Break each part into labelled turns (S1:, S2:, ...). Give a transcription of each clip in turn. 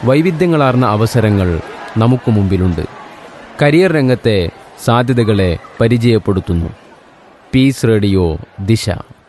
S1: വൈവിധ്യങ്ങളാർന്ന അവസരങ്ങൾ നമുക്ക് മുമ്പിലുണ്ട് കരിയർ രംഗത്തെ സാധ്യതകളെ പരിചയപ്പെടുത്തുന്നു പീസ് റേഡിയോ ദിശ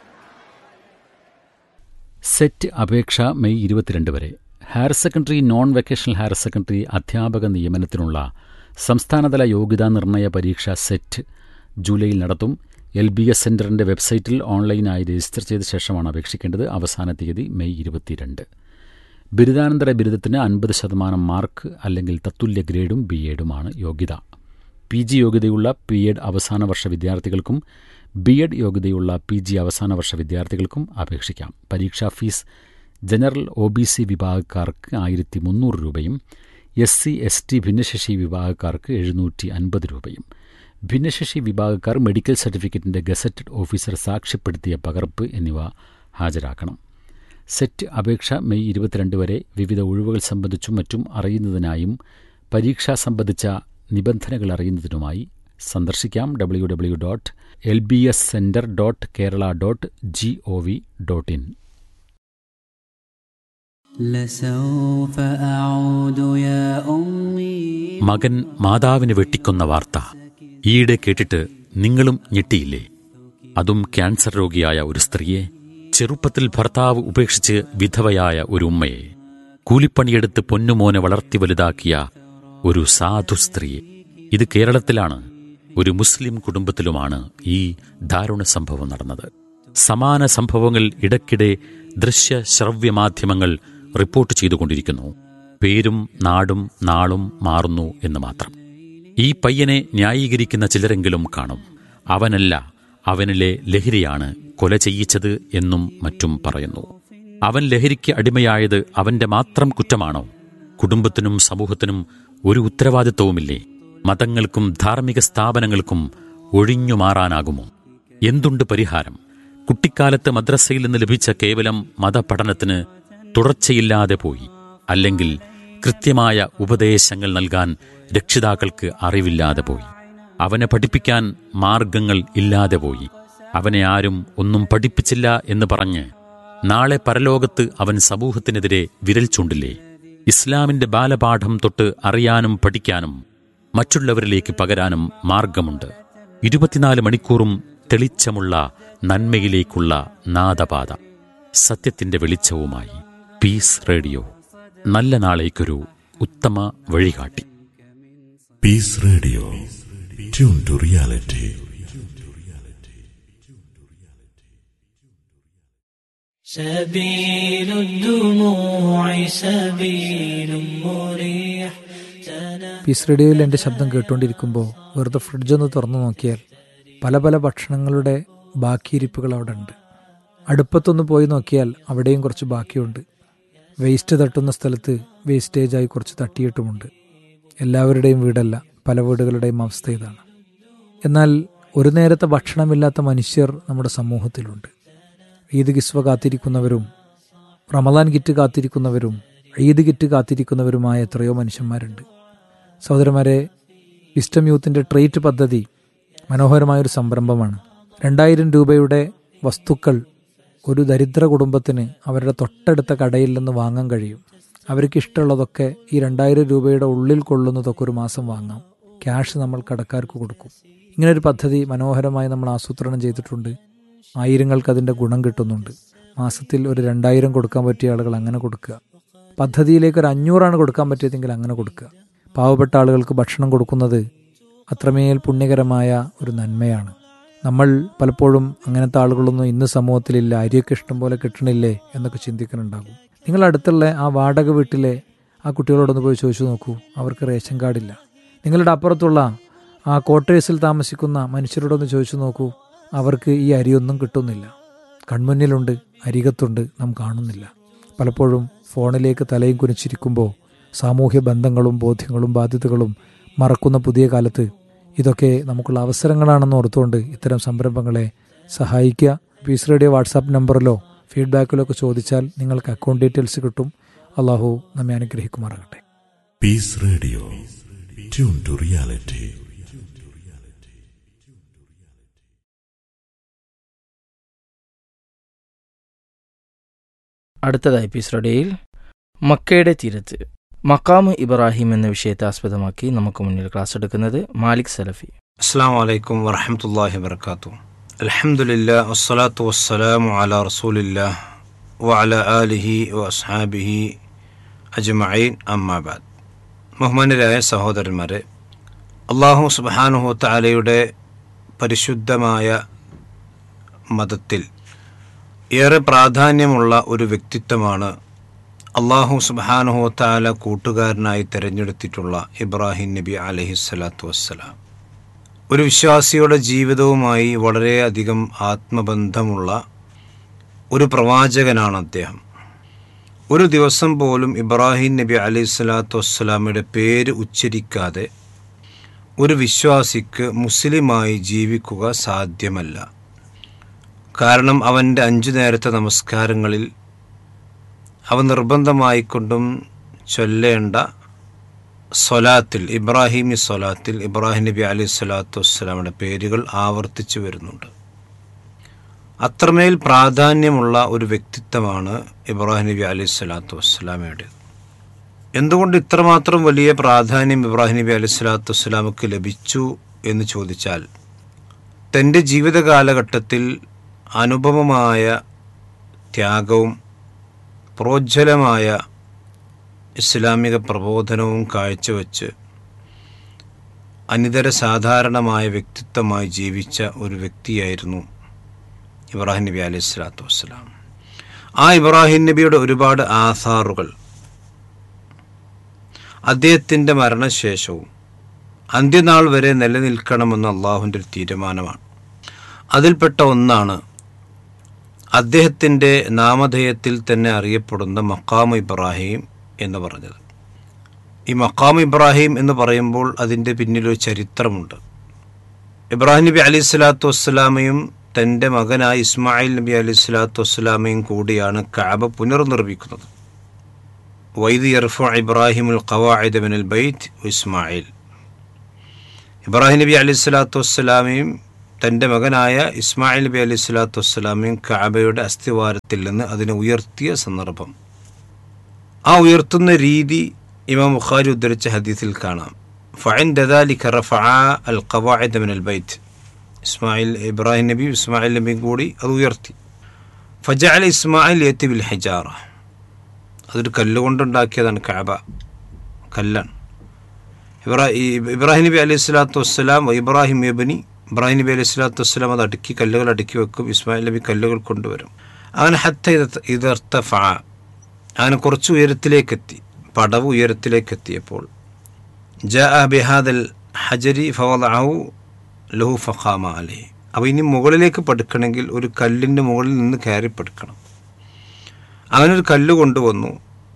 S2: സെറ്റ് അപേക്ഷ മെയ് ഇരുപത്തിരണ്ട് വരെ higher secondary non vocational higher secondary അധ്യാപക നിയമനത്തിനുള്ള സംസ്ഥാനതല യോഗ്യതാ നിർണയ പരീക്ഷ സെറ്റ് ജൂലൈയിൽ നടത്തും എൽ ബി എസ് സെൻറ്ററിൻ്റെ വെബ്സൈറ്റിൽ ഓൺലൈനായി രജിസ്റ്റർ ചെയ്ത ശേഷമാണ് അപേക്ഷിക്കേണ്ടത് അവസാന തീയതി മെയ് ഇരുപത്തിരണ്ട് ബിരുദാനന്തര ബിരുദത്തിന് അൻപത് ശതമാനം മാർക്ക് അല്ലെങ്കിൽ തത്തുല്യ ഗ്രേഡും ബി എഡുമാണ് യോഗ്യത പി ജി യോഗ്യതയുള്ള പി എഡ് അവസാന വർഷ വിദ്യാർത്ഥികൾക്കും ബി എഡ് യോഗ്യതയുള്ള പി ജി അവസാന വർഷ വിദ്യാർത്ഥികൾക്കും അപേക്ഷിക്കാം പരീക്ഷാ fees general O B C വിഭാഗക്കാർക്ക് ആയിരത്തി മുന്നൂറ് രൂപയും എസ് സി എസ് ടി ഭിന്നശേഷി വിഭാഗക്കാർക്ക് എഴുന്നൂറ്റി അൻപത് രൂപയും ഭിന്നശേഷി വിഭാഗക്കാർ മെഡിക്കൽ സർട്ടിഫിക്കറ്റിൻ്റെ ഗസറ്റഡ് ഓഫീസർ സാക്ഷ്യപ്പെടുത്തിയ പകർപ്പ് എന്നിവ ഹാജരാക്കണം സെറ്റ് അപേക്ഷ മെയ് ഇരുപത്തിരണ്ട് വരെ വിവിധ ഒഴിവുകൾ സംബന്ധിച്ചും മറ്റും അറിയുന്നതിനായും പരീക്ഷ സംബന്ധിച്ച നിബന്ധനകൾ അറിയുന്നതിനുമായി സന്ദർശിക്കാം W W dot L B S centre dot Kerala dot G O V dot in
S3: لسوف أعود يا أمي
S2: മകൻ മാതാവിനെ വെട്ടിക്കൊന്ന വാർത്ത ഈയിടെ കേട്ടിട്ട് നിങ്ങളും ഞെട്ടിയില്ലേ അതും ക്യാൻസർ രോഗിയായ ഒരു സ്ത്രീയെ ചെറുപ്പത്തിൽ ഭർത്താവ് ഉപേക്ഷിച്ച് വിധവയായ ഒരു ഉമ്മയെ കൂലിപ്പണിയെടുത്ത് പൊന്നുമോനെ വളർത്തി വലുതാക്കിയ ഒരു സാധു സ്ത്രീയെ ഇത് കേരളത്തിലാണ് ഒരു മുസ്ലിം കുടുംബത്തിലുമാണ് ഈ ദാരുണ സംഭവം നടന്നത് സമാന സംഭവങ്ങൾ ഇടയ്ക്കിടെ ദൃശ്യ ശ്രവ്യ മാധ്യമങ്ങൾ റിപ്പോർട്ട് ചെയ്തുകൊണ്ടിരിക്കുന്നു പേരും നാടും നാളും മാറുന്നു എന്ന് മാത്രം ഈ പയ്യനെ ന്യായീകരിക്കുന്ന ചിലരെങ്കിലും കാണും അവനല്ല അവനിലെ ലഹരിയാണ് കൊല ചെയ്യിച്ചത് എന്നും മറ്റും പറയുന്നു അവൻ ലഹരിക്ക് അടിമയായത് അവന്റെ മാത്രം കുറ്റമാണോ കുടുംബത്തിനും സമൂഹത്തിനും ഒരു ഉത്തരവാദിത്വവുമില്ലേ മതങ്ങൾക്കും ധാർമ്മിക സ്ഥാപനങ്ങൾക്കും ഒഴിഞ്ഞു മാറാനാകുമോ എന്തുണ്ട് പരിഹാരം കുട്ടിക്കാലത്ത് മദ്രസയിൽ നിന്ന് ലഭിച്ച കേവലം മതപഠനത്തിന് തുടർച്ചയില്ലാതെ പോയി അല്ലെങ്കിൽ കൃത്യമായ ഉപദേശങ്ങൾ നൽകാൻ രക്ഷിതാക്കൾക്ക് അറിവില്ലാതെ പോയി അവനെ പഠിപ്പിക്കാൻ മാർഗങ്ങൾ ഇല്ലാതെ പോയി അവനെ ആരും ഒന്നും പഠിപ്പിച്ചില്ല എന്ന് പറഞ്ഞ് നാളെ പരലോകത്ത് അവൻ സമൂഹത്തിനെതിരെ വിരൽ ചൂണ്ടില്ലേ ഇസ്ലാമിന്റെ ബാലപാഠം തൊട്ട് അറിയാനും പഠിക്കാനും മറ്റുള്ളവരിലേക്ക് പകരാനും മാർഗമുണ്ട് ഇരുപത്തിനാല് മണിക്കൂറും തെളിച്ചമുള്ള നന്മയിലേക്കുള്ള നാദപാത സത്യത്തിന്റെ വെളിച്ചവുമായി പീസ് റേഡിയോ നല്ല നാളേക്കൊരു ഉത്തമ വഴികാട്ടി
S4: Peace Radio. Tune to reality.
S5: سبيل الدموع سبيل مريح
S6: peace റേഡിയോയിൽ എൻ്റെ ശബ്ദം കേട്ടുകൊണ്ടിരിക്കുമ്പോൾ വെറുതെ ഫ്രിഡ്ജ് ഒന്ന് തുറന്നു നോക്കിയാൽ പല പല ഭക്ഷണങ്ങളുടെ ബാക്കിയിരിപ്പുകൾ അവിടെ ഉണ്ട് അടുപ്പത്തൊന്ന് പോയി നോക്കിയാൽ അവിടെയും കുറച്ച് ബാക്കിയുണ്ട് വേസ്റ്റ് തട്ടുന്ന സ്ഥലത്ത് വേസ്റ്റേജായി കുറച്ച് തട്ടിയിട്ടുമുണ്ട് എല്ലാവരുടെയും വീടല്ല പല വീടുകളുടെയും അവസ്ഥ ഇതാണ് എന്നാൽ ഒരു നേരത്തെ ഭക്ഷണമില്ലാത്ത മനുഷ്യർ നമ്മുടെ സമൂഹത്തിലുണ്ട് ഈദ് കിസ്വ കാത്തിരിക്കുന്നവരും റമദാൻ കിറ്റ് കാത്തിരിക്കുന്നവരും ഈദ് കിറ്റ് കാത്തിരിക്കുന്നവരുമായ എത്രയോ മനുഷ്യന്മാരുണ്ട് സഹോദരന്മാരെ വിസ്റ്റം യൂത്തിൻ്റെ ട്രേറ്റ് പദ്ധതി മനോഹരമായൊരു സംരംഭമാണ് രണ്ടായിരം രൂപയുടെ വസ്തുക്കൾ ഒരു ദരിദ്ര കുടുംബത്തിന് അവരുടെ തൊട്ടടുത്ത കടയിൽ നിന്ന് വാങ്ങാൻ കഴിയും അവർക്ക് ഇഷ്ടമുള്ളതൊക്കെ ഈ രണ്ടായിരം രൂപയുടെ ഉള്ളിൽ കൊള്ളുന്നതൊക്കെ ഒരു മാസം വാങ്ങാം ക്യാഷ് നമ്മൾ കടക്കാർക്ക് കൊടുക്കും ഇങ്ങനൊരു പദ്ധതി മനോഹരമായി നമ്മൾ ആസൂത്രണം ചെയ്തിട്ടുണ്ട് ആയിരങ്ങൾക്ക് അതിൻ്റെ ഗുണം കിട്ടുന്നുണ്ട് മാസത്തിൽ ഒരു രണ്ടായിരം കൊടുക്കാൻ പറ്റിയ ആളുകൾ അങ്ങനെ കൊടുക്കുക പദ്ധതിയിലേക്ക് ഒരു അഞ്ഞൂറാണ് കൊടുക്കാൻ പറ്റിയതെങ്കിൽ അങ്ങനെ കൊടുക്കുക പാവപ്പെട്ട ആളുകൾക്ക് ഭക്ഷണം കൊടുക്കുന്നത് അത്രമേൽ പുണ്യകരമായ ഒരു നന്മയാണ് നമ്മൾ പലപ്പോഴും അങ്ങനത്തെ ആളുകളൊന്നും ഇന്ന് സമൂഹത്തിലില്ല അരിയൊക്കെ ഇഷ്ടം പോലെ കിട്ടണില്ലേ എന്നൊക്കെ ചിന്തിക്കുന്നുണ്ടാകും നിങ്ങൾ അടുത്തുള്ള ആ വാടക വീട്ടിലെ ആ കുട്ടികളോടൊന്ന് പോയി ചോദിച്ചു നോക്കൂ അവർക്ക് റേഷൻ കാർഡില്ല നിങ്ങളുടെ അപ്പുറത്തുള്ള ആ ക്വാർട്ടേഴ്സിൽ താമസിക്കുന്ന മനുഷ്യരോടൊന്ന് ചോദിച്ചു നോക്കൂ അവർക്ക് ഈ അരിയൊന്നും കിട്ടുന്നില്ല കൺമുന്നിലുണ്ട് അരികത്തുണ്ട് നാം കാണുന്നില്ല പലപ്പോഴും ഫോണിലേക്ക് തലയും കുനിച്ചിരിക്കുമ്പോൾ സാമൂഹ്യ ബന്ധങ്ങളും ബോധ്യങ്ങളും ബാധ്യതകളും മറക്കുന്ന പുതിയ കാലത്ത് ഇതൊക്കെ നമുക്കുള്ള അവസരങ്ങളാണെന്ന് ഓർത്തുകൊണ്ട് ഇത്തരം സംരംഭങ്ങളെ സഹായിക്കുക പീസ് റേഡിയോ വാട്സാപ്പ് നമ്പറിലോ ഫീഡ്ബാക്കിലോ ഒക്കെ ചോദിച്ചാൽ നിങ്ങൾക്ക് അക്കൗണ്ട് ഡീറ്റെയിൽസ് കിട്ടും അള്ളാഹു നമ്മെ അനുഗ്രഹിക്കുമാറാകട്ടെ
S4: Peace Radio. Tune to reality.
S7: അടുത്തതായി എപ്പിസോഡിൽ മക്കയുടെ തീരത്ത് മക്കാമ് ഇബ്രാഹിം എന്ന വിഷയത്തെ ആസ്പദമാക്കി നമുക്ക് മുന്നിൽ ക്ലാസ് എടുക്കുന്നത് മാലിക് സലഫി
S8: അസ്സാം വലൈക്കും വറഹമത്തല്ലാഹി വർക്കാത്തു അലഹമുല്ല വസ്സലാത്തു വസ്സലാമു അല റസൂലില്ലാ വഅല ആലിഹി വഅസ്ഹാബിഹി അജ്മഈൻ അമ്മാബാദ് ബഹുമാനരായ സഹോദരന്മാരെ അള്ളാഹു സുബ്ഹാനഹു തആലയുടെ പരിശുദ്ധമായ മതത്തിൽ ഏറെ പ്രാധാന്യമുള്ള ഒരു വ്യക്തിത്വമാണ് അള്ളാഹു സുബ്ഹാനഹു തആല കൂട്ടുകാരനായി തിരഞ്ഞെടുത്തിട്ടുള്ള ഇബ്രാഹിം നബി അലഹിസ്സലാത്തു വസ്സലാം ഒരു വിശ്വാസിയുടെ ജീവിതവുമായി വളരെയധികം ആത്മബന്ധമുള്ള ഒരു പ്രവാചകനാണ് അദ്ദേഹം ഒരു ദിവസം പോലും ഇബ്രാഹിം നബി അലൈഹി സ്വലാത്തു വസ്സലാമയുടെ പേര് ഉച്ചരിക്കാതെ ഒരു വിശ്വാസിക്ക് മുസ്ലിമായി ജീവിക്കുക സാധ്യമല്ല കാരണം അവൻ്റെ അഞ്ചു നേരത്തെ നമസ്കാരങ്ങളിൽ അവ നിർബന്ധമായിക്കൊണ്ടും ചൊല്ലേണ്ട സ്വലാത്തിൽ ഇബ്രാഹിമി സ്വലാത്തിൽ ഇബ്രാഹിം നബി അലൈഹി സ്വലാത്തു വസ്സലാമിയുടെ പേരുകൾ ആവർത്തിച്ചു വരുന്നുണ്ട് അത്രമേൽ പ്രാധാന്യമുള്ള ഒരു വ്യക്തിത്വമാണ് ഇബ്രാഹിം നബി അലൈഹി സ്വലാത്തു വസ്സലാമയുടെ എന്തുകൊണ്ട് ഇത്രമാത്രം വലിയ പ്രാധാന്യം ഇബ്രാഹിം നബി അലൈഹി സ്വലാത്തു വസ്സലാമക്ക് ലഭിച്ചു എന്ന് ചോദിച്ചാൽ തൻ്റെ ജീവിത കാലഘട്ടത്തിൽ അനുപമമായ ത്യാഗവും പ്രോജ്വലമായ ഇസ്ലാമിക പ്രബോധനവും കാഴ്ചവെച്ച് അനിതര സാധാരണമായ വ്യക്തിത്വമായി ജീവിച്ച ഒരു വ്യക്തിയായിരുന്നു ഇബ്രാഹിം നബി അലൈഹി സ്വലാത്തു വസ്സലാം ആ ഇബ്രാഹിം നബിയുടെ ഒരുപാട് ആധാറുകൾ അദ്ദേഹത്തിൻ്റെ മരണശേഷവും അന്ത്യനാൾ വരെ നിലനിൽക്കണമെന്ന് അള്ളാഹുവിൻ്റെ ഒരു തീരുമാനമാണ് അതിൽപ്പെട്ട ഒന്നാണ് അദ്ദേഹത്തിൻ്റെ നാമധേയത്തിൽ തന്നെ അറിയപ്പെടുന്ന മക്കാം ഇബ്രാഹിം എന്ന് പറഞ്ഞത് ഈ മക്കാം ഇബ്രാഹിം എന്ന് പറയുമ്പോൾ അതിൻ്റെ പിന്നിലൊരു ചരിത്രമുണ്ട് ഇബ്രാഹിം നബി അലി സ്വലാത്തു വസ്സലാമയും തൻ്റെ മകനായ ഇസ്മായിൽ നബി അലി സ്വലാത്തു വസ്സലാമയും കൂടിയാണ് കാബ പുനർനിർമ്മിക്കുന്നത് വൈദ് യർഫ ഇബ്രാഹിമുൽ ഖവാഇദ മിനൽ ബൈത്ത് ഇസ്മായിൽ ഇബ്രാഹിം നബി അലി സ്വലാത്തു വസ്സലാമയും തൻ്റെ മകനായ ഇസ്മായിൽ നബി അലി സ്വലാത്തു വസ്സലാമയും കാബയുടെ അസ്ഥിവാരത്തിൽ നിന്ന് അതിനെ ഉയർത്തിയ സന്ദർഭം ആ ഉയർത്തുന്ന രീതി ഇമാം ബുഖാരി ഉദ്ധരിച്ച ഹദീസിൽ കാണാം ഫൈൻ ദദാലിക റഫഅ അൽ ഖവാഇദ മിനൽ ബൈത്ത് ഇസ്മായിൽ ഇബ്രാഹിം നബി ഇസ്മായിൽ നബിയും കൂടി അത് ഉയർത്തി ഫജഅൽ ഇസ്മായിൽ യത്തി ബിൽ ഹിജാറ അതൊരു കല്ലുകൊണ്ടുണ്ടാക്കിയതാണ് കാബ കല്ലാണ് ഇബ്രാഹിം ഇബ്രാഹിം നബി അലൈഹി സ്വലാത്തു വസ്സലാം ഇബ്രാഹിം എബനി ഇബ്രാഹിം നബി അലൈഹി സ്വലാത്തു വസ്സലാം അത് അടുക്കി കല്ലുകൾ അടുക്കി വെക്കും ഇസ്മായിൽ നബി കല്ലുകൾ കൊണ്ടുവരും അങ്ങനെ ഹത്ത ഇതർത്ത ഫ അങ്ങനെ കുറച്ച് ഉയരത്തിലേക്കെത്തി പടവ് ഉയരത്തിലേക്കെത്തിയപ്പോൾ ജ ബിഹാദൽ ഹജരി ഫവദാഹു ലഹു ഫഖാമ അലി അപ്പോൾ ഇനി മുകളിലേക്ക് പടുക്കണമെങ്കിൽ ഒരു കല്ലിൻ്റെ മുകളിൽ നിന്ന് കയറി പടുക്കണം അങ്ങനെ ഒരു കല്ല് കൊണ്ടുവന്നു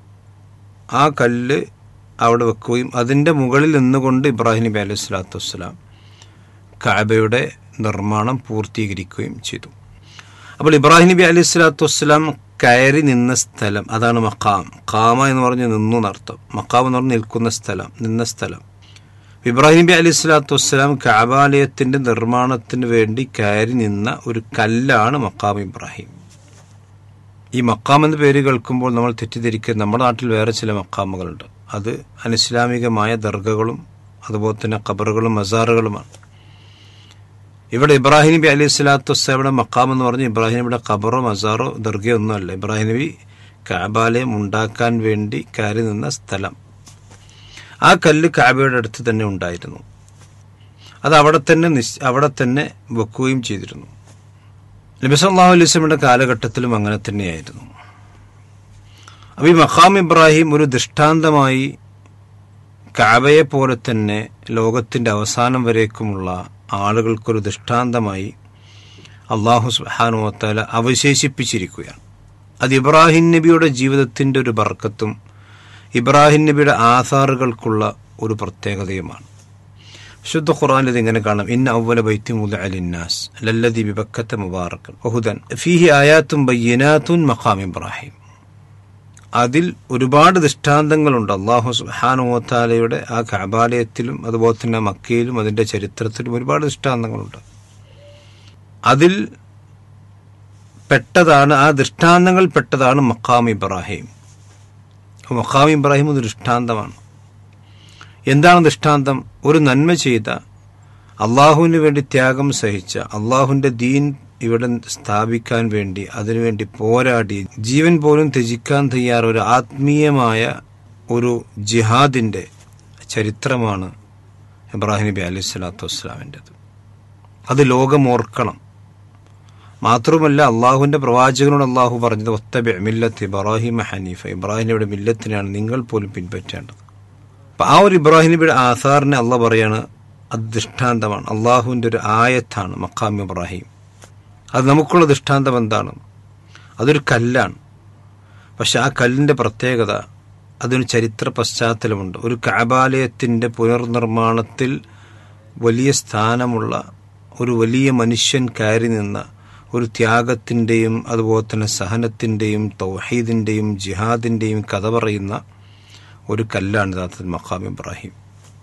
S8: ആ കല്ല് അവിടെ വെക്കുകയും അതിൻ്റെ മുകളിൽ നിന്നുകൊണ്ട് ഇബ്രാഹിം നബി അലൈഹി സ്വലാത്തു വസ്സലാം കാബയുടെ നിർമ്മാണം പൂർത്തീകരിക്കുകയും ചെയ്തു അപ്പോൾ ഇബ്രാഹിം നബി അലൈഹി സ്വലാത്തു വസ്സലാം കയറി നിന്ന സ്ഥലം അതാണ് മക്കാം കാമ എന്ന് പറഞ്ഞ് നിന്നു എന്നർത്ഥം മക്കാം എന്ന് പറഞ്ഞ് നിൽക്കുന്ന സ്ഥലം നിന്ന സ്ഥലം ഇബ്രാഹിം നബി അലൈഹി സ്വലാത്തു വസ്സലാം കാബാലയത്തിൻ്റെ നിർമ്മാണത്തിന് വേണ്ടി കയറി നിന്ന ഒരു കല്ലാണ് മക്കാം ഇബ്രാഹിം ഈ മക്കാം എന്ന പേര് കേൾക്കുമ്പോൾ നമ്മൾ തെറ്റിദ്ധരിക്കുക നമ്മുടെ നാട്ടിൽ വേറെ ചില മക്കാമുകളുണ്ട് അത് അനിസ്ലാമികമായ ദർഗകളും അതുപോലെ തന്നെ ഖബറുകളും മസാറുകളുമാണ് ഇവിടെ ഇബ്രാഹിം നബി അലൈഹി സ്വലാത്തു വസ്സലാമിയുടെ മക്കാം എന്ന് പറഞ്ഞ് ഇബ്രാഹിം നബിയുടെ ഖബറോ മസാറോ ദർഗയോ ഒന്നുമല്ല ഇബ്രാഹിം നബി കാബാലയം ഉണ്ടാക്കാൻ വേണ്ടി കയറി നിന്ന സ്ഥലം ആ കല്ല് കാബയുടെ അടുത്ത് തന്നെ ഉണ്ടായിരുന്നു അത് അവിടെ തന്നെ നിശ് അവിടെ തന്നെ വെക്കുകയും ചെയ്തിരുന്നു നബി സല്ലാഹു അലൈഹി സ്വലമിയുടെ കാലഘട്ടത്തിലും അങ്ങനെ തന്നെയായിരുന്നു അപ്പോൾ ഈ മഖാം ഇബ്രാഹിം ഒരു ദൃഷ്ടാന്തമായി കാബയെ പോലെ തന്നെ ലോകത്തിൻ്റെ അവസാനം വരേക്കുമുള്ള ആളുകൾക്കൊരു ദൃഷ്ടാന്തമായി അള്ളാഹു സുഹാനുവത്താല അവശേഷിപ്പിച്ചിരിക്കുകയാണ് അത് ഇബ്രാഹിം നബിയുടെ ജീവിതത്തിൻ്റെ ഒരു ബർക്കത്തും ഇബ്രാഹിം നബിയുടെ ആധാറുകൾക്കുള്ള ഒരു പ്രത്യേകതയുമാണ് ശുദ്ധ ഖുറാനിൽ ഇതിങ്ങനെ കാണാം ഇന്ന അവല ബൈത്തി മുല അലിന്നാസ് ലല്ലദി ബിബക്കത്തെ മുബാറക്കൻ വഹുദൻ ഫീഹി ആയാത്തും ബയ്യനാത്തുൻ മഖാം ഇബ്രാഹിം അതിൽ ഒരുപാട് ദൃഷ്ടാന്തങ്ങളുണ്ട് അള്ളാഹു സുഹാനുവത്താലയുടെ ആ കബാലയത്തിലും അതുപോലെ തന്നെ മക്കയിലും അതിൻ്റെ ചരിത്രത്തിലും ഒരുപാട് ദൃഷ്ടാന്തങ്ങളുണ്ട് അതിൽ പെട്ടതാണ് ആ ദൃഷ്ടാന്തങ്ങൾ പെട്ടതാണ് മക്കാം ഇബ്രാഹിം അപ്പോൾ മഖാം ഇബ്രാഹിം ഒരു ദൃഷ്ടാന്തമാണ് എന്താണ് ദൃഷ്ടാന്തം ഒരു നന്മ ചെയ്ത അള്ളാഹുവിന് വേണ്ടി ത്യാഗം സഹിച്ച അള്ളാഹുവിൻ്റെ ദീൻ ഇവിടെ സ്ഥാപിക്കാൻ വേണ്ടി അതിനുവേണ്ടി പോരാടി ജീവൻ പോലും ത്യജിക്കാൻ തയ്യാറ ഒരു ആത്മീയമായ ഒരു ജിഹാദിൻ്റെ ചരിത്രമാണ് ഇബ്രാഹിം നബി അലൈഹി സ്വലാത്തു വസ്സലാമിൻ്റെത് അത് ലോകം ഓർക്കണം മാത്രമല്ല അള്ളാഹുവിൻ്റെ പ്രവാചകനോട് അള്ളാഹു പറഞ്ഞത് ഒത്തബി മില്ലത്ത് ഇബ്രാഹിം ഹനീഫ ഇബ്രാഹിം നബിയുടെ മില്ലത്തിനാണ് നിങ്ങൾ പോലും പിൻപറ്റേണ്ടത് അപ്പം ആ ഒരു ഇബ്രാഹിം നബിയുടെ ആധാറിനെ അള്ളാഹ് പറയാണ് അത് ദൃഷ്ടാന്തമാണ് അള്ളാഹുവിൻ്റെ ഒരു ആയത്താണ് മക്കാം ഇബ്രാഹിം അത് നമുക്കുള്ള ദൃഷ്ടാന്തം എന്താണ് അതൊരു കല്ലാണ് പക്ഷെ ആ കല്ലിൻ്റെ പ്രത്യേകത അതിന് ചരിത്ര പശ്ചാത്തലമുണ്ട് ഒരു കാബാലയത്തിൻ്റെ പുനർനിർമ്മാണത്തിൽ വലിയ സ്ഥാനമുള്ള ഒരു വലിയ മനുഷ്യൻ കയറി നിന്ന ഒരു ത്യാഗത്തിൻ്റെയും അതുപോലെ തന്നെ സഹനത്തിൻ്റെയും തൗഹീദിൻ്റെയും ജിഹാദിൻ്റെയും കഥ പറയുന്ന ഒരു കല്ലാണ് യഥാർത്ഥത്തിൽ മഖാം ഇബ്രാഹിം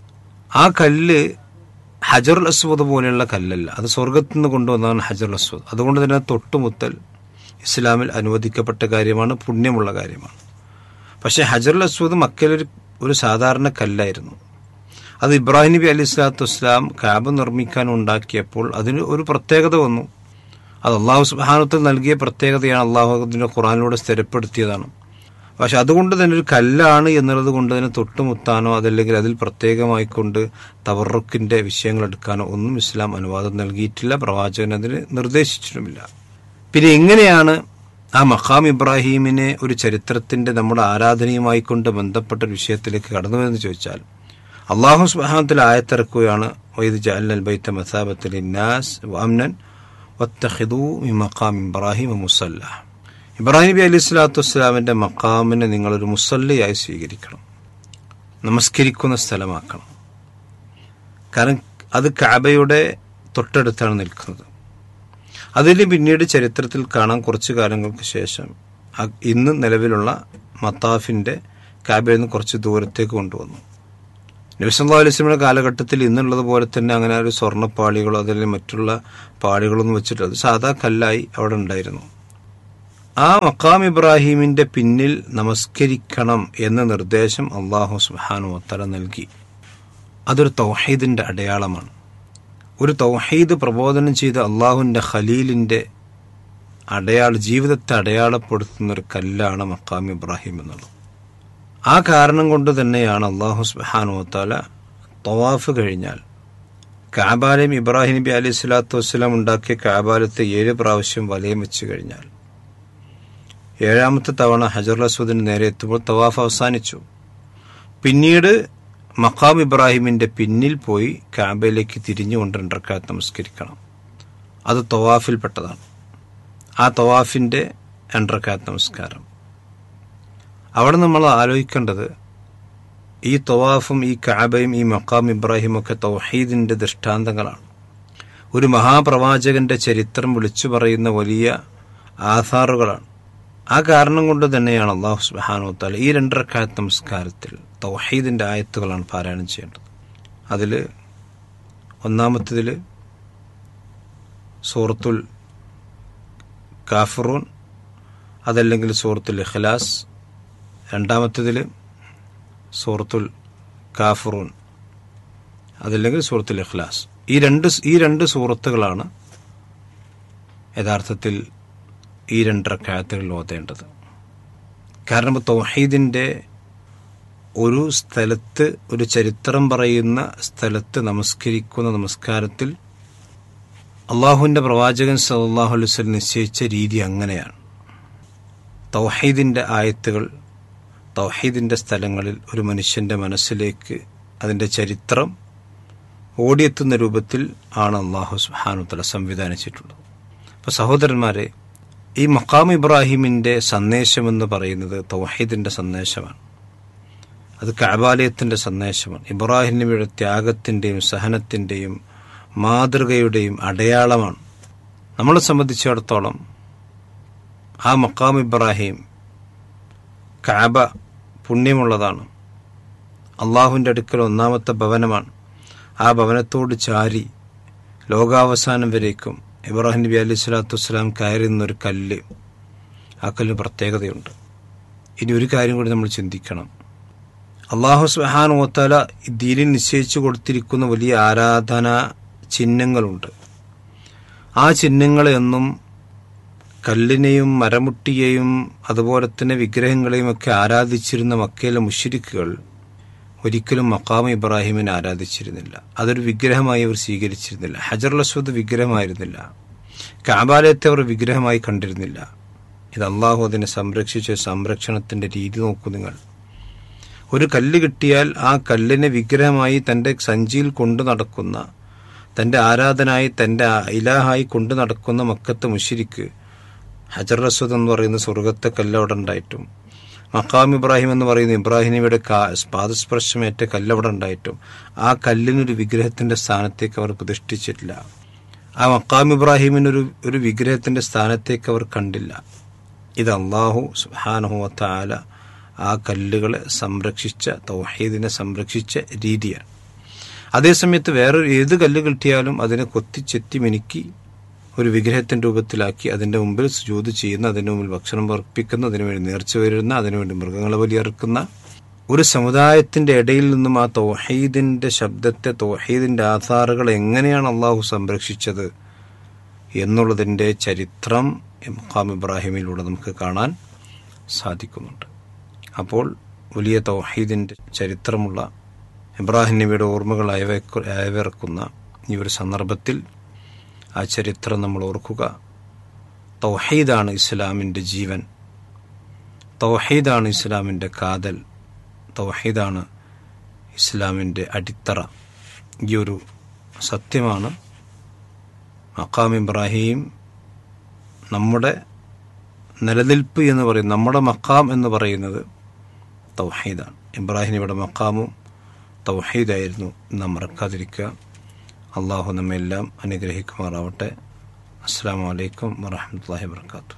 S8: ആ കല്ല് ഹജറുൽ അസ്വദ് പോലെയുള്ള കല്ലല്ല അത് സ്വർഗത്തു നിന്ന് കൊണ്ടുവന്നതാണ് ഹജറുൽ അസ്വദ് അതുകൊണ്ട് തന്നെ തൊട്ടുമുത്തൽ ഇസ്ലാമിൽ അനുവദിക്കപ്പെട്ട കാര്യമാണ് പുണ്യമുള്ള കാര്യമാണ് പക്ഷേ ഹജറുൽ അസ്വദ് മക്കയിലൊരു ഒരു സാധാരണ കല്ലായിരുന്നു അത് ഇബ്രാഹിം നബി അലി സ്വലാത്തു വസ്സലാം കാബ് നിർമ്മിക്കാൻ ഉണ്ടാക്കിയപ്പോൾ അതിന് ഒരു പ്രത്യേകത വന്നു അത് അള്ളാഹു സുബാനത്തിൽ നൽകിയ പ്രത്യേകതയാണ് അള്ളാഹു അതിൻ്റെ ഖുറാനിലൂടെ സ്ഥിരപ്പെടുത്തിയതാണ് പക്ഷെ അതുകൊണ്ട് തന്നെ ഒരു കല്ലാണ് എന്നുള്ളത് കൊണ്ട് തന്നെ തൊട്ടുമുത്താനോ അതല്ലെങ്കിൽ അതിൽ പ്രത്യേകമായിക്കൊണ്ട് തവറുക്കിൻ്റെ വിഷയങ്ങൾ എടുക്കാനോ ഒന്നും ഇസ്ലാം അനുവാദം നൽകിയിട്ടില്ല പ്രവാചകൻ അതിന് നിർദ്ദേശിച്ചിട്ടുമില്ല പിന്നെ എങ്ങനെയാണ് ആ മഖാം ഇബ്രാഹീമിനെ ഒരു ചരിത്രത്തിന്റെ നമ്മുടെ ആരാധനയുമായി കൊണ്ട് ബന്ധപ്പെട്ട ഒരു വിഷയത്തിലേക്ക് കടന്നുവെന്ന് ചോദിച്ചാൽ അള്ളാഹു സുബാനത്തിൽ ആയത്തിറക്കുകയാണ് വൈദ് ജഅൽ ബൈത്ത മസാബത്തിൽ ഇന്നാസ് വഅംനൻ വത്തഖിദൂ മി മഖാം ഇബ്രാഹിം മുസല്ല ഇബ്രാഹിം നബി അലൈഹി സ്വലാത്തു വസ്സലാമിന്റെ മക്കാമിനെ നിങ്ങളൊരു മുസല്ലയായി സ്വീകരിക്കണം നമസ്കരിക്കുന്ന സ്ഥലമാക്കണം കാരണം അത് കാബയുടെ തൊട്ടടുത്താണ് നിൽക്കുന്നത് അതിന് പിന്നീട് ചരിത്രത്തിൽ കാണാൻ കുറച്ചു കാലങ്ങൾക്ക് ശേഷം അ- ഇന്ന് നിലവിലുള്ള മത്താഫിന്റെ കാബയിൽ നിന്ന് കുറച്ച് ദൂരത്തേക്ക് കൊണ്ടുവന്നു നബിസല്ലാ അലൈസ്ലമിയുടെ കാലഘട്ടത്തിൽ ഇന്നുള്ളത് പോലെ തന്നെ അങ്ങനെ ഒരു സ്വർണ്ണപ്പാളികളോ അതല്ലെങ്കിൽ മറ്റുള്ള പാളികളൊന്നും വെച്ചിട്ട് അത് സാധാ കല്ലായി അവിടെ ഉണ്ടായിരുന്നു ആ മക്കാം ഇബ്രാഹീമിന്റെ പിന്നിൽ നമസ്കരിക്കണം എന്ന നിർദ്ദേശം അള്ളാഹു സുബാനു വത്തല നൽകി അതൊരു തൗഹീദിന്റെ അടയാളമാണ് ഒരു തൗഹീദ് പ്രബോധനം ചെയ്ത അള്ളാഹുവിന്റെ ഖലീലിന്റെ അടയാള ജീവിതത്തെ അടയാളപ്പെടുത്തുന്ന ഒരു കല്ലാണ് മക്കാം ഇബ്രാഹിം എന്നുള്ളത് ആ കാരണം കൊണ്ട് തന്നെയാണ് അള്ളാഹു സുബാനു വത്താല തവാഫ് കഴിഞ്ഞാൽ കാബാലയം ഇബ്രാഹിം നബി അലൈഹി സ്വലാത്തു വസ്സലാം ഉണ്ടാക്കിയ കാബാലത്തെ ഏഴ് പ്രാവശ്യം വലയം വെച്ച് കഴിഞ്ഞാൽ ഏഴാമത്തെ തവണ ഹജർ അസ്വദിന് നേരെ എത്തുമ്പോൾ തവാഫ് അവസാനിച്ചു പിന്നീട് മഖാം ഇബ്രാഹിമിന്റെ പിന്നിൽ പോയി കാബയിലേക്ക് തിരിഞ്ഞുകൊണ്ട് രണ്ടരക്കാലത്ത് നമസ്കരിക്കണം അത് തവാഫിൽപ്പെട്ടതാണ് ആ തവാഫിന്റെ രണ്ടരക്കാലത്ത് നമസ്കാരം അവിടെ നമ്മൾ ആലോചിക്കേണ്ടത് ഈ തവാഫും ഈ കാബയും ഈ മക്കാം ഇബ്രാഹിമും ഒക്കെ തൗഹീദിന്റെ ദൃഷ്ടാന്തങ്ങളാണ് ഒരു മഹാപ്രവാചകന്റെ ചരിത്രം വിളിച്ചു പറയുന്ന വലിയ ആധാറുകളാണ് ആ കാരണം കൊണ്ട് തന്നെയാണ് അള്ളാഹു സുബാനോ താല ഈ രണ്ടരക്കാലത്ത് നമസ്കാരത്തിൽ തൗഹീദിന്റെ ആയത്തുകളാണ് പാരായണം ചെയ്യേണ്ടത് അതിൽ ഒന്നാമത്തതിൽ സൂറത്തുൽ കാഫറൂൻ അതല്ലെങ്കിൽ സൂറത്തുൽ ഇഖ്ലാസ് രണ്ടാമത്തതിൽ സൂറത്തുൽ കാഫറൂൻ അതല്ലെങ്കിൽ സൂറത്തുൽ ഇഖ്ലാസ് ഈ രണ്ട് ഈ രണ്ട് സൂറത്തുകളാണ് യഥാർത്ഥത്തിൽ ഈ രണ്ടരക്കാലത്തുകളിൽ ഓതേണ്ടത് കാരണം തൗഹീദിന്റെ ഒരു സ്ഥലത്ത് ഒരു ചരിത്രം പറയുന്ന സ്ഥലത്ത് നമസ്കരിക്കുന്ന നമസ്കാരത്തിൽ അള്ളാഹുവിന്റെ പ്രവാചകൻ സല്ലാഹു അലുസ്വൽ നിശ്ചയിച്ച രീതി അങ്ങനെയാണ് തൗഹീദിന്റെ ആയത്തുകൾ തൗഹീദിന്റെ സ്ഥലങ്ങളിൽ ഒരു മനുഷ്യന്റെ മനസ്സിലേക്ക് അതിന്റെ ചരിത്രം ഓടിയെത്തുന്ന രൂപത്തിൽ ആണ് അള്ളാഹു സുഹാനുത്തല സംവിധാനിച്ചിട്ടുള്ളത് അപ്പോൾ സഹോദരന്മാരെ ഈ മക്കാം ഇബ്രാഹിമിന്റെ സന്ദേശമെന്ന് പറയുന്നത് തൗഹീദിന്റെ സന്ദേശമാണ് അത് കഅബാലയത്തിന്റെ സന്ദേശമാണ് ഇബ്രാഹിം നബിയുടെ ത്യാഗത്തിന്റെയും സഹനത്തിന്റെയും മാതൃകയുടെയും അടയാളമാണ് നമ്മളെ സംബന്ധിച്ചിടത്തോളം ആ മക്കാം ഇബ്രാഹിം കാബ പുണ്യമുള്ളതാണ് അള്ളാഹുവിൻ്റെ അടുക്കൽ ഒന്നാമത്തെ ഭവനമാണ് ആ ഭവനത്തോട് ചാരി ലോകാവസാനം വരേക്കും ഇബ്രാഹിം നബി അലൈഹി സ്വലാത്തു വസ്സലാം കയറി നിന്നൊരു കല്ല് ആ കല്ലിന് പ്രത്യേകതയുണ്ട് ഇനി ഒരു കാര്യം കൂടി നമ്മൾ ചിന്തിക്കണം അള്ളാഹു സുഹാനോത്തല ദീനിൽ നിശ്ചയിച്ചു കൊടുത്തിരിക്കുന്ന വലിയ ആരാധന ചിഹ്നങ്ങളുണ്ട് ആ ചിഹ്നങ്ങളെയൊന്നും കല്ലിനെയും മരമുട്ടിയെയും അതുപോലെ തന്നെ വിഗ്രഹങ്ങളെയും ഒക്കെ ആരാധിച്ചിരുന്ന മക്കയിലെ മുഷിരിക്കുകൾ ഒരിക്കലും മക്കാമ ഇബ്രാഹിമിനെ ആരാധിച്ചിരുന്നില്ല അതൊരു വിഗ്രഹമായി അവർ സ്വീകരിച്ചിരുന്നില്ല ഹജറുൽ അസ്വദ് വിഗ്രഹമായിരുന്നില്ല കാബാലയത്തെ അവർ വിഗ്രഹമായി കണ്ടിരുന്നില്ല ഇത് അള്ളാഹു അതിനെ സംരക്ഷിച്ച സംരക്ഷണത്തിന്റെ രീതി നോക്കൂ നിങ്ങൾ ഒരു കല്ല് കിട്ടിയാൽ ആ കല്ലിനെ വിഗ്രഹമായി തൻ്റെ സഞ്ചിയിൽ കൊണ്ടു നടക്കുന്ന തൻ്റെ ആരാധനായി തൻ്റെ ഇലാഹായി കൊണ്ടു നടക്കുന്ന മക്കത്തെ മുഷിരിക്ക് ഹജർ റസൂദ് എന്ന് പറയുന്ന സ്വർഗത്തെ കല്ല് അവിടെ ഉണ്ടായിട്ടും മക്കാം ഇബ്രാഹിം എന്ന് പറയുന്ന ഇബ്രാഹിം നബിയുടെ പാദസ്പർശമേറ്റ കല്ല് അവിടെ ഉണ്ടായിട്ടും ആ കല്ലിനൊരു വിഗ്രഹത്തിന്റെ സ്ഥാനത്തേക്ക് അവർ പ്രതിഷ്ഠിച്ചിട്ടില്ല ആ മക്കാം ഇബ്രാഹിമിനൊരു ഒരു വിഗ്രഹത്തിന്റെ സ്ഥാനത്തേക്ക് അവർ കണ്ടില്ല ഇത് അള്ളാഹു സുഹാനഹുവത്താല ആ കല്ലുകളെ സംരക്ഷിച്ച തൗഹീദിനെ സംരക്ഷിച്ച രീതിയാണ് അതേസമയത്ത് വേറെ ഏത് കല്ല് കിട്ടിയാലും അതിനെ കൊത്തിച്ചെത്തി മിനുക്കി ഒരു വിഗ്രഹത്തിന്റെ രൂപത്തിലാക്കി അതിന്റെ മുമ്പിൽ സുജൂത് ചെയ്യുന്ന അതിന്റെ മുമ്പിൽ ഭക്ഷണം അർപ്പിക്കുന്ന അതിനുവേണ്ടി നേർച്ച വരുന്ന അതിനുവേണ്ടി മൃഗങ്ങളെ ബലിയറുക്കുന്ന ഒരു സമുദായത്തിന്റെ ഇടയിൽ നിന്നും ആ തൗഹീദിന്റെ ശബ്ദത്തെ തൗഹീദിന്റെ ആധാറുകൾ എങ്ങനെയാണ് അള്ളാഹു സംരക്ഷിച്ചത് എന്നുള്ളതിന്റെ ചരിത്രം മഖാം ഇബ്രാഹിമിലൂടെ നമുക്ക് കാണാൻ സാധിക്കുന്നുണ്ട് അപ്പോൾ വലിയ തൗഹീദിന്റെ ചരിത്രമുള്ള ഇബ്രാഹിം നബിയുടെ ഓർമ്മകൾ അയവെക്കു അയവിറക്കുന്ന ഈ ഒരു സന്ദർഭത്തിൽ ആ ചരിത്രം നമ്മൾ ഓർക്കുക തൗഹീദാണ് ഇസ്ലാമിൻ്റെ ജീവൻ തൗഹീദാണ് ഇസ്ലാമിൻ്റെ കാതൽ തൗഹീദാണ് ഇസ്ലാമിൻ്റെ അടിത്തറ ഈ ഒരു സത്യമാണ് മക്കാം ഇബ്രാഹിം നമ്മുടെ നിലനിൽപ്പ് എന്ന് പറയുന്നത് നമ്മുടെ മക്കാം എന്ന് പറയുന്നത് തൗഹീദാണ് ഇബ്രാഹിം ഇവിടെ മക്കാമും തൗഹീദായിരുന്നു നാം മറക്കാതിരിക്കുക അള്ളാഹു നമ്മെല്ലാം അനുഗ്രഹിക്കുമാറാവട്ടെ അസ്സാം വലൈക്കും വറഹമത്തല്ലാഹി വർക്കാത്തു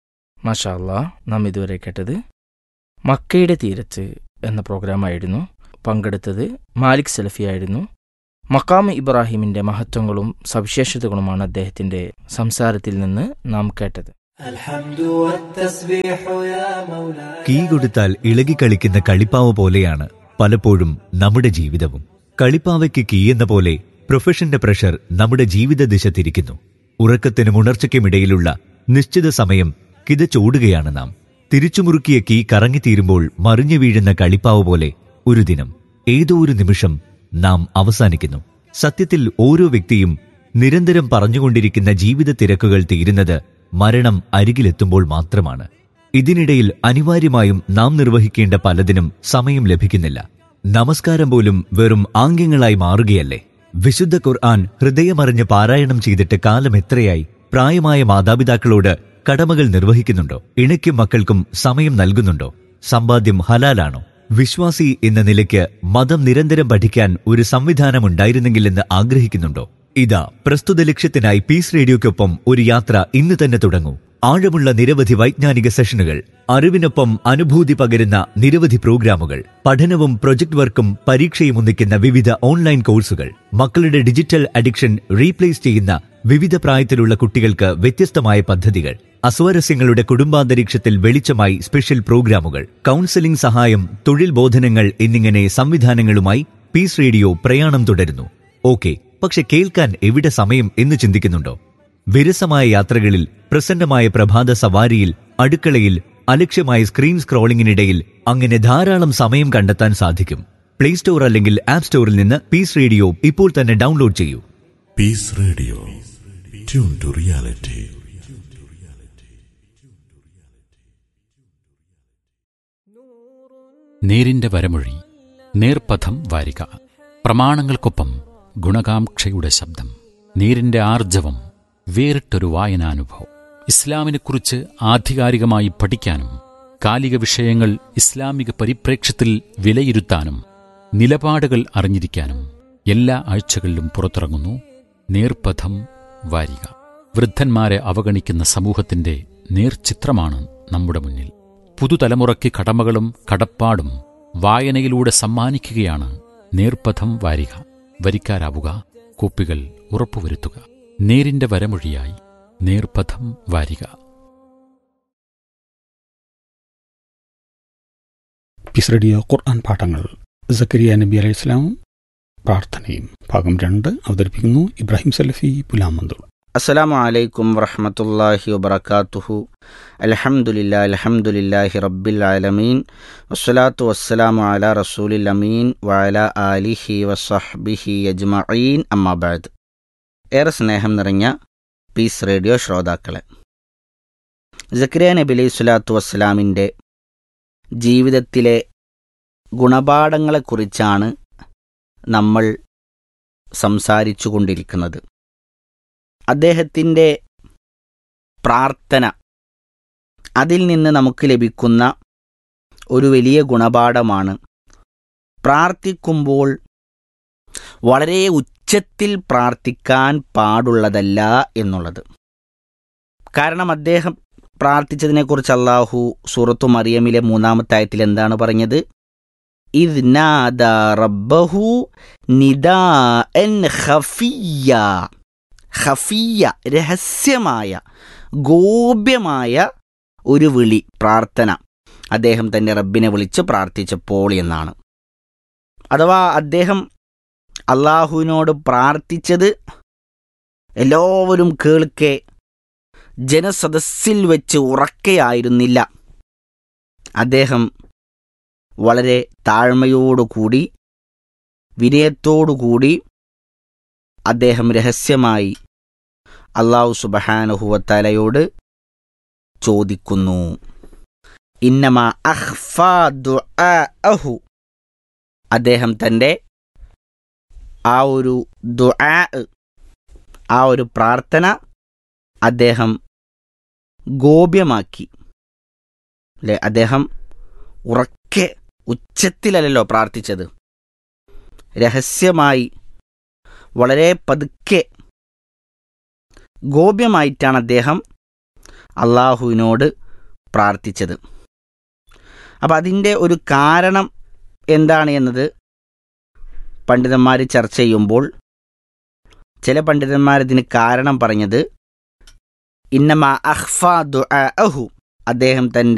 S7: മാഷാ അല്ലാ നാം ഇതുവരെ കേട്ടത് മക്കയുടെ തീരത്ത് എന്ന പ്രോഗ്രാമായിരുന്നു പങ്കെടുത്തത് മാലിക് സലഫിയായിരുന്നു മക്കാമ് ഇബ്രാഹിമിന്റെ മഹത്വങ്ങളും സവിശേഷതകളുമാണ് അദ്ദേഹത്തിന്റെ സംസാരത്തിൽ നിന്ന് നാം കേട്ടത്
S5: الحمد والتسبيح يا مولاي
S9: കീ കൊടുത്താൽ ഇളകിക്കളിക്കുന്ന കളിപ്പാവ പോലെയാണ് പലപ്പോഴും നമ്മുടെ ജീവിതവും കളിപ്പാവയ്ക്ക് കീ എന്ന പോലെ പ്രൊഫഷന്റെ പ്രഷർ നമ്മുടെ ജീവിത ദിശ തിരിക്കുന്നു ഉറക്കത്തിനും ഉണർച്ചയ്ക്കുമിടയിലുള്ള നിശ്ചിത സമയം കിതച്ചോടുകയാണ് നാം തിരിച്ചുമുറുക്കിയ കീ കറങ്ങിത്തീരുമ്പോൾ മറിഞ്ഞു വീഴുന്ന കളിപ്പാവ് പോലെ ഒരു ദിനം ഏതോ ഒരു നിമിഷം നാം അവസാനിക്കുന്നു സത്യത്തിൽ ഓരോ വ്യക്തിയും നിരന്തരം പറഞ്ഞുകൊണ്ടിരിക്കുന്ന ജീവിത തിരക്കുകൾ തീരുന്നത് മരണം അരികിലെത്തുമ്പോൾ മാത്രമാണ് ഇതിനിടയിൽ അനിവാര്യമായും നാം നിർവഹിക്കേണ്ട പലതിനും സമയം ലഭിക്കുന്നില്ല നമസ്കാരം പോലും വെറും ആംഗ്യങ്ങളായി മാറുകയല്ലേ വിശുദ്ധ ഖുർആൻ ഹൃദയമറിഞ്ഞ് പാരായണം ചെയ്തിട്ട് കാലം എത്രയായി പ്രായമായ മാതാപിതാക്കളോട് കടമകൾ നിർവഹിക്കുന്നുണ്ടോ ഇണയ്ക്കും മക്കൾക്കും സമയം നൽകുന്നുണ്ടോ സമ്പാദ്യം ഹലാലാണോ വിശ്വാസി എന്ന നിലയ്ക്ക് മതം നിരന്തരം പഠിക്കാൻ ഒരു സംവിധാനം ഉണ്ടായിരുന്നെങ്കിലെന്ന് ആഗ്രഹിക്കുന്നുണ്ടോ ഇതാ പ്രസ്തുത ലക്ഷ്യത്തിനായി പീസ് റേഡിയോയ്ക്കൊപ്പം ഒരു യാത്ര ഇന്ന് തന്നെ തുടങ്ങൂ ആഴമുള്ള നിരവധി വൈജ്ഞാനിക സെഷനുകൾ അറിവിനൊപ്പം അനുഭൂതി പകരുന്ന നിരവധി പ്രോഗ്രാമുകൾ പഠനവും പ്രൊജക്ട് വർക്കും പരീക്ഷയും ഒന്നിക്കുന്ന വിവിധ ഓൺലൈൻ കോഴ്സുകൾ മക്കളുടെ ഡിജിറ്റൽ അഡിക്ഷൻ റീപ്ലേസ് ചെയ്യുന്ന വിവിധ പ്രായത്തിലുള്ള കുട്ടികൾക്ക് വ്യത്യസ്തമായ പദ്ധതികൾ അസ്വാരസ്യങ്ങളുടെ കുടുംബാന്തരീക്ഷത്തിൽ വെളിച്ചമായി സ്പെഷ്യൽ പ്രോഗ്രാമുകൾ കൗൺസിലിംഗ് സഹായം തൊഴിൽ ബോധനങ്ങൾ എന്നിങ്ങനെ സംവിധാനങ്ങളുമായി പീസ് റേഡിയോ പ്രയാണം തുടരുന്നു ഓക്കെ പക്ഷെ കേൾക്കാൻ എവിടെ സമയം എന്ന് ചിന്തിക്കുന്നുണ്ടോ വിരസമായ യാത്രകളിൽ പ്രസന്നമായ പ്രഭാത സവാരിയിൽ അടുക്കളയിൽ അലക്ഷ്യമായ സ്ക്രീൻ സ്ക്രോളിംഗിനിടയിൽ അങ്ങനെ ധാരാളം സമയം കണ്ടെത്താൻ സാധിക്കും പ്ലേ സ്റ്റോർ അല്ലെങ്കിൽ ആപ്പ് സ്റ്റോറിൽ നിന്ന് പീസ് റേഡിയോ ഇപ്പോൾ തന്നെ ഡൗൺലോഡ് ചെയ്യൂ
S4: Peace Radio. Tune to reality.
S2: നേരിന്റെ വരമൊഴി നേർപഥം വാരിക പ്രമാണങ്ങൾക്കൊപ്പം ഗുണകാംക്ഷയുടെ ശബ്ദം നേരിന്റെ ആർജവം വേറിട്ടൊരു വായനാനുഭവം ഇസ്ലാമിനെക്കുറിച്ച് ആധികാരികമായി പഠിക്കാനും കാലിക വിഷയങ്ങൾ ഇസ്ലാമിക പരിപ്രേക്ഷ്യത്തിൽ വിലയിരുത്താനും നിലപാടുകൾ അറിഞ്ഞിരിക്കാനും എല്ലാ ആഴ്ചകളിലും പുറത്തിറങ്ങുന്നു നേർപഥം വാരിക വൃദ്ധന്മാരെ അവഗണിക്കുന്ന സമൂഹത്തിന്റെ നേർചിത്രമാണ് നമ്മുടെ മുന്നിൽ പുതുതലമുറയ്ക്ക് കടമകളും കടപ്പാടും വായനയിലൂടെ സമ്മാനിക്കുകയാണ് നേർപഥം വാരിക വരിക്കാരാവുക കോപ്പികൾ ഉറപ്പുവരുത്തുക നേരിന്റെ വരമൊഴിയായി നേർപഥം വാരിക
S10: പീസ് റേഡിയോ ഖുർആൻ പാഠങ്ങൾ സക്കരിയ നബി അലൈഹി ഇസ്ലാം പ്രാർത്ഥനയും ഭാഗം രണ്ട് അവതരിപ്പിക്കുന്നു ഇബ്രാഹിം സലഫി പുലാമന്തൂർ
S11: അസ്സലാമു അലൈക്കും വറഹമത്തല്ലാഹി വബർക്കാത്തുഹു അൽഹംദുലില്ലാ അൽഹംദുലില്ലാഹി റബ്ബിൽ ആലമീൻ വസ്സലാത്തു വസ്സലാമു അല റസൂലിൽ അമീൻ വഅല ആലിഹി വസഹ്ബിഹി അജ്മഈൻ അമ്മാബാദ് ഏറെ സ്നേഹം നിറഞ്ഞ പീസ് റേഡിയോ ശ്രോതാക്കളെ സക്രിയ നബി അലൈഹി സ്വലാത്തു വസ്സലാമിൻ്റെ ജീവിതത്തിലെ ഗുണപാഠങ്ങളെക്കുറിച്ചാണ് നമ്മൾ സംസാരിച്ചു കൊണ്ടിരിക്കുന്നത് അദ്ദേഹത്തിൻ്റെ പ്രാർത്ഥന അതിൽ നിന്ന് നമുക്ക് ലഭിക്കുന്ന ഒരു വലിയ ഗുണപാഠമാണ് പ്രാർത്ഥിക്കുമ്പോൾ വളരെ ഉച്ചത്തിൽ പ്രാർത്ഥിക്കാൻ പാടുള്ളതല്ല എന്നുള്ളത് കാരണം അദ്ദേഹം പ്രാർത്ഥിച്ചതിനെക്കുറിച്ച് അള്ളാഹു സൂറത്തു മറിയമിലെ മൂന്നാമത്തെ ആയത്തിൽ എന്താണ് പറഞ്ഞത് ഇത് നാദ റബ്ബഹു നിദാ എൻ ഖഫിയ്യ ഖഫിയ രഹസ്യമായ ഗോപ്യമായ ഒരു വിളി പ്രാർത്ഥന അദ്ദേഹം തൻ്റെ റബ്ബിനെ വിളിച്ച് പ്രാർത്ഥിച്ചപ്പോൾ എന്നാണ് അഥവാ അദ്ദേഹം അള്ളാഹുവിനോട് പ്രാർത്ഥിച്ചത് എല്ലാവരും കേൾക്കെ ജനസദസ്സിൽ വെച്ച് ഉറക്കെയായിരുന്നില്ല അദ്ദേഹം വളരെ താഴ്മയോടുകൂടി വിനയത്തോടുകൂടി അദ്ദേഹം രഹസ്യമായി അള്ളാഹു സുബഹാനുഹുവത്തലയോട് ചോദിക്കുന്നു ഇന്നമ അഹ്ഫു അദ്ദേഹം തൻ്റെ ആ ഒരു ദുആ ആ ഒരു പ്രാർത്ഥന അദ്ദേഹം ഗോപ്യമാക്കി അല്ലെ അദ്ദേഹം ഉറക്കെ ഉച്ചത്തിലല്ലോ പ്രാർത്ഥിച്ചത് രഹസ്യമായി വളരെ പതുക്കെ ഗോപ്യമായിട്ടാണ് അദ്ദേഹം അള്ളാഹുവിനോട് പ്രാർത്ഥിച്ചത് അപ്പം അതിൻ്റെ ഒരു കാരണം എന്താണ് എന്നത് പണ്ഡിതന്മാർ ചർച്ച ചെയ്യുമ്പോൾ ചില പണ്ഡിതന്മാർ ഇതിന് കാരണം പറഞ്ഞത് ഇന്നമ അഹ്ഫ ദുആഹു അദ്ദേഹം തൻ്റെ